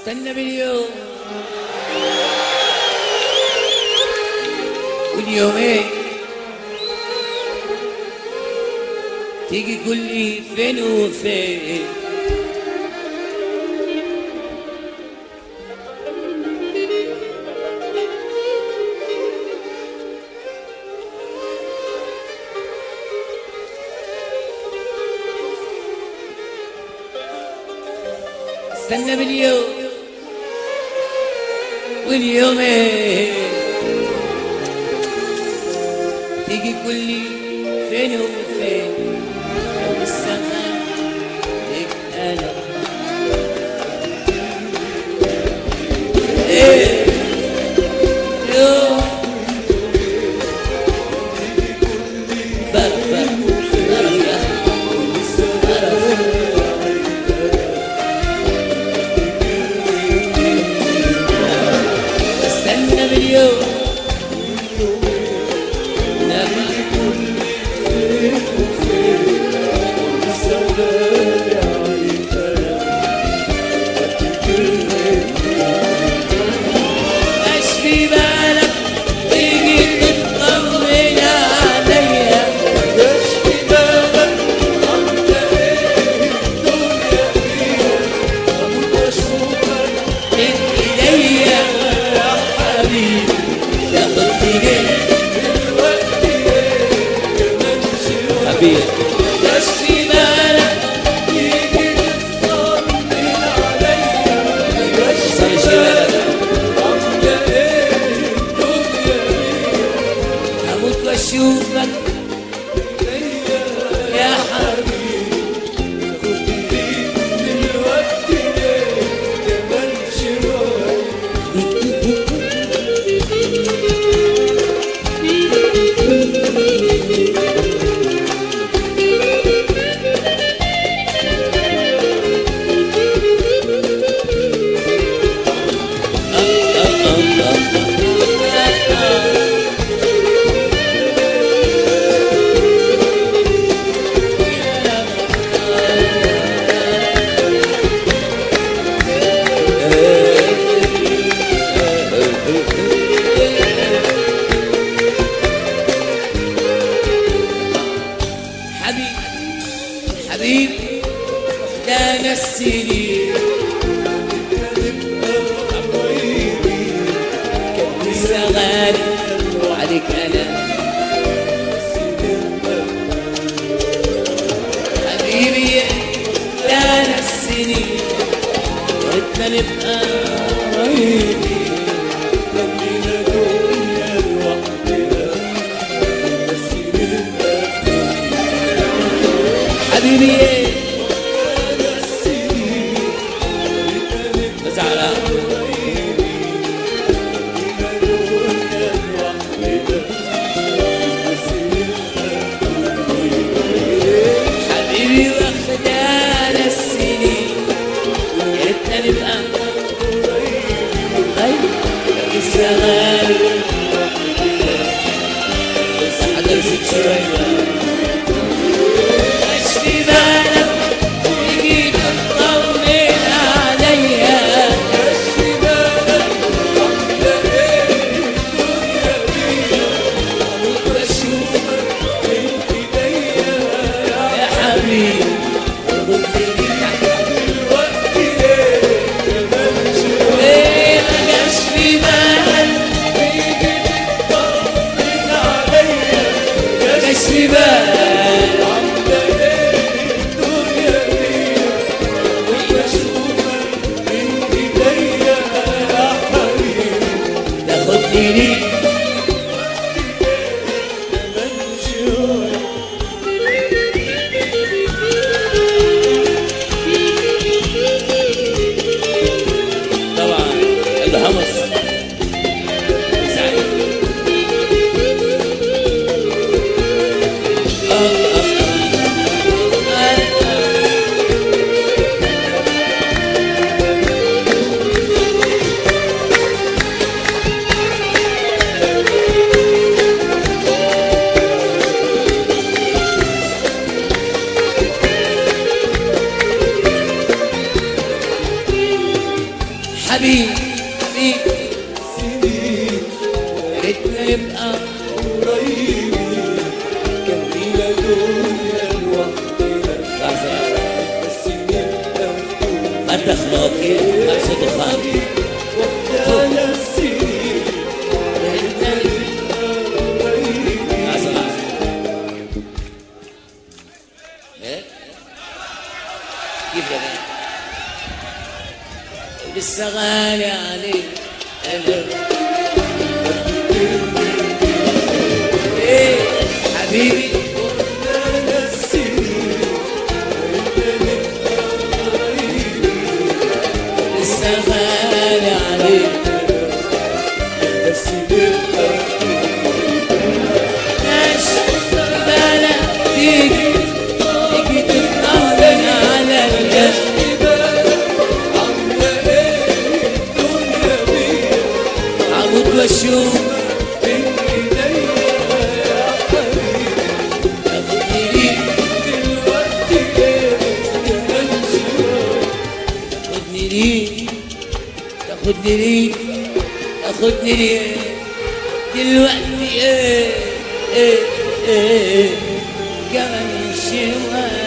استنى باليوم واليومين تيجي كل فين وفين استنى باليوم واليومين تيجي كل فين وفين لو السماء تتقلب ايه يوم فرق فرق طرف يا استنى باليوم لما ايش في بالك تيجي تطمن عليا من ايديا يا حبيبي تاخدني حبيبي ايش في بالك صار ايش في بالك اموت واشوفك يا حبيبي حبيب حبيب ده نسيني لسه غالي عليك انا حبيبي ده نسيني ودنا نبقى قريبين حبيبي زعلان حبيبي واخدانا السنين يا ريتنا نبقى طيب لسه غالي لسه حاجة نسيت شوية ايش في بالك تيجي تطمن عليا يا حبيبي ايه ما جاش في بالك ما جاش في بالك تاخدني ليه طبعا الهمس سعيد آه، آه، آه. آه، آه. حبيبي حبيبي ريتنا نبقى قريبين كان لينا دنيا لوحدنا لحظة بس نبقى مفتوح ما تخلقي ما صوت خالي وقتنا السنين ريتنا قريبين لحظة لحظة إيه؟ كيف يا بني لسه غالي عليك أنا ايه حبيبي وقتنا السنين لسه غالي عليك بس نبقى مش بالك تيجي تيجي تطمن على القلب عاملة ايه الدنيا بيا عمود واشوف بين ايديا يا حبيبي تاخدني ليك دلوقتي ايه كان زمان تاخدني ليك تاخدني ليك تاخدني ليك دلوقتي ايه ايه ايه كمان شوية